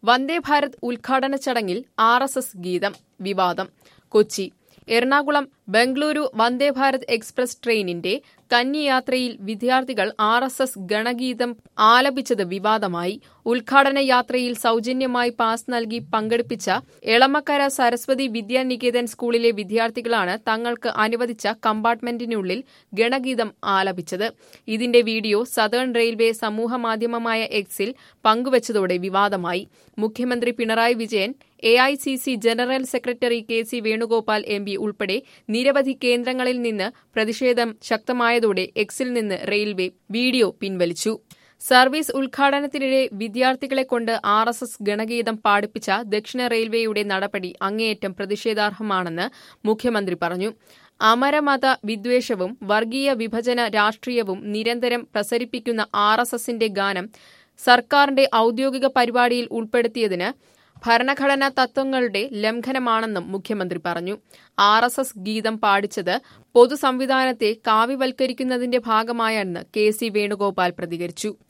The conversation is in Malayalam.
വന്ദേ ഭാരത് ഉദ്ഘാടന ചടങ്ങിൽ ആർ എസ് എസ് ഗീതം വിവാദം കൊച്ചി എറണാകുളം ബംഗളൂരു വന്ദേ ഭാരത് എക്സ്പ്രസ് ട്രെയിനിന്റെ കന്നിയാത്രയിൽ വിദ്യാർത്ഥികൾ ആർ എസ് എസ് ഗണഗീതം ആലപിച്ചത് വിവാദമായി ഉദ്ഘാടന യാത്രയിൽ സൗജന്യമായി പാസ് നൽകി പങ്കെടുപ്പിച്ച എളമക്കര സരസ്വതി വിദ്യാനികേതൻ സ്കൂളിലെ വിദ്യാർത്ഥികളാണ് തങ്ങൾക്ക് അനുവദിച്ച കമ്പാർട്ട്മെന്റിനുള്ളിൽ ഗണഗീതം ആലപിച്ചത് ഇതിന്റെ വീഡിയോ സതേൺ റെയിൽവേ സമൂഹമാധ്യമമായ എക്സിൽ പങ്കുവച്ചതോടെ വിവാദമായി മുഖ്യമന്ത്രി Pinarayi Vijayan A I C C general secretary K C Venugopal M P ഉൾപ്പെടെ നിരവധി കേന്ദ്രങ്ങളിൽ നിന്ന് പ്രതിഷേധം ശക്തമായതോടെ എക്സിൽ നിന്ന് റെയിൽവേ വീഡിയോ പിൻവലിച്ചു സർവീസ് ഉദ്ഘാടനത്തിനിടെ വിദ്യാർത്ഥികളെ കൊണ്ട് ആർ എസ് എസ് ഗണഗീതം പാടിപ്പിച്ച ദക്ഷിണ റെയിൽവേയുടെ നടപടി അങ്ങേയറ്റം പ്രതിഷേധാർഹമാണെന്ന് മുഖ്യമന്ത്രി പറഞ്ഞു അമരമത വിദ്വേഷവും വർഗീയ വിഭജന രാഷ്ട്രീയവും നിരന്തരം പ്രസരിപ്പിക്കുന്ന ആർ എസ് എസിന്റെ ഗാനം സർക്കാരിന്റെ ഔദ്യോഗിക പരിപാടിയിൽ ഉൾപ്പെടുത്തിയതിന് ഭരണഘടനാ തത്വങ്ങളുടെ ലംഘനമാണെന്നും മുഖ്യമന്ത്രി പറഞ്ഞു ആർ എസ് എസ് ഗീതം പാടിച്ചത് പൊതുസംവിധാനത്തെ കാവ്യവൽക്കരിക്കുന്നതിന്റെ ഭാഗമായെന്ന് കെ സി വേണുഗോപാൽ പ്രതികരിച്ചു